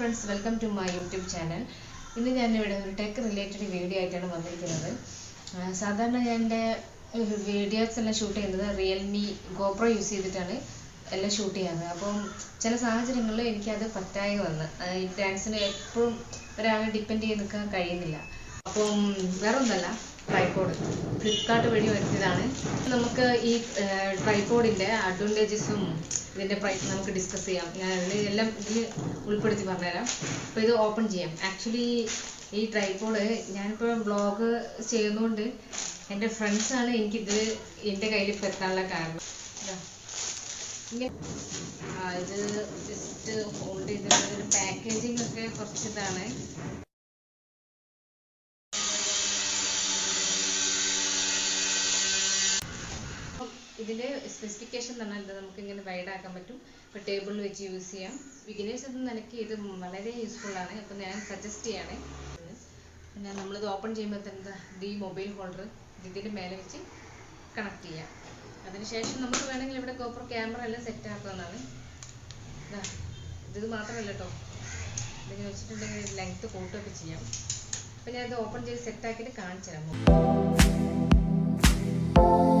Friends welcome to my YouTube channel ഇന്ന് ഞാൻ ഇവിടെ ഒരു ടെക് റിലേറ്റഡ് വീഡിയോ ആയിട്ടാണ് വന്നിരിക്കുന്നത് ആ, സാധാരണ ഞാൻ എൻ്റെ വീഡിയോസ് എല്ലാം ഷൂട്ട് ചെയ്യുന്നത് റിയൽമി ഗോപ്രോ യൂസ് ചെയ്തിട്ടാണ് എല്ലാം ഷൂട്ട് ചെയ്യാറ് അപ്പം ചില സാഹചര്യങ്ങളിൽ എനിക്കത് പറ്റായി വന്ന് ആ, ഈ ഡാൻസിന് എപ്പോഴും ഒരാളെ ഡിപ്പെൻഡ് ചെയ്ത് നിൽക്കാൻ കഴിയുന്നില്ല അപ്പം വേറെ ഒന്നല്ല ട്രൈപോഡ് ഫ്ലിപ്കാർട്ട് വഴി വരുത്തിയതാണ് നമുക്ക് ഈ ട്രൈപോഡിൻ്റെ അഡ്വാൻറ്റേജസും ഇതിൻ്റെ പ്രൈസ് നമുക്ക് ഡിസ്കസ് ചെയ്യാം ഞാൻ ഇതിൽ എല്ലാം ഇതിൽ ഉൾപ്പെടുത്തി പറഞ്ഞുതരാം അപ്പോൾ ഇത് ഓപ്പൺ ചെയ്യാം ആക്ച്വലി ഈ ട്രൈപോഡ് ഞാനിപ്പോൾ ബ്ലോഗ് ചെയ്യുന്നതുകൊണ്ട് എൻ്റെ ഫ്രണ്ട്സാണ് എനിക്കിത് എൻ്റെ കയ്യിൽ ഇപ്പോൾ എത്താനുള്ള കാരണം ഇതാ. ഇങ്ങനെ ആ ഇത് ജസ്റ്റ് ഹോൾഡ് ചെയ്തിട്ട് ഒരു പാക്കേജിംഗ് ഒക്കെ കുറച്ച് ഇതാണ് അപ്പം ഇതിന്റെ സ്പെസിഫിക്കേഷൻ എന്ന് പറഞ്ഞാൽ ഇത് നമുക്ക് ഇങ്ങനെ വൈഡ് ആക്കാൻ പറ്റും ഇപ്പോൾ ടേബിളിൽ വെച്ച് യൂസ് ചെയ്യാം ബിഗിനേഴ്സ് എന്ന നിലയ്ക്ക് ഇത് വളരെ യൂസ്ഫുൾ ആണ് അപ്പം ഞാൻ സജസ്റ്റ് ചെയ്യാണ് പിന്നെ നമ്മളിത് ഓപ്പൺ ചെയ്യുമ്പോൾ തന്നെ എന്താ ഇത് ഈ മൊബൈൽ ഹോൾഡർ ഇതിൻ്റെ മേലെ വെച്ച് കണക്ട് ചെയ്യാം അതിനുശേഷം നമുക്ക് വേണമെങ്കിൽ ഇവിടെ കോപ്പർ ക്യാമറ എല്ലാം സെറ്റ് ആക്കാവുന്നതാണ് ഇതാ ഇത് മാത്രമല്ല കേട്ടോ ഇതിങ്ങനെ വെച്ചിട്ടുണ്ടെങ്കിൽ ലെങ്ത് കൂട്ടുകയൊക്കെ ചെയ്യാം അപ്പം ഞാൻ ഇത് ഓപ്പൺ ചെയ്ത് സെറ്റ് ആക്കിയിട്ട് കാണിച്ചു തരാം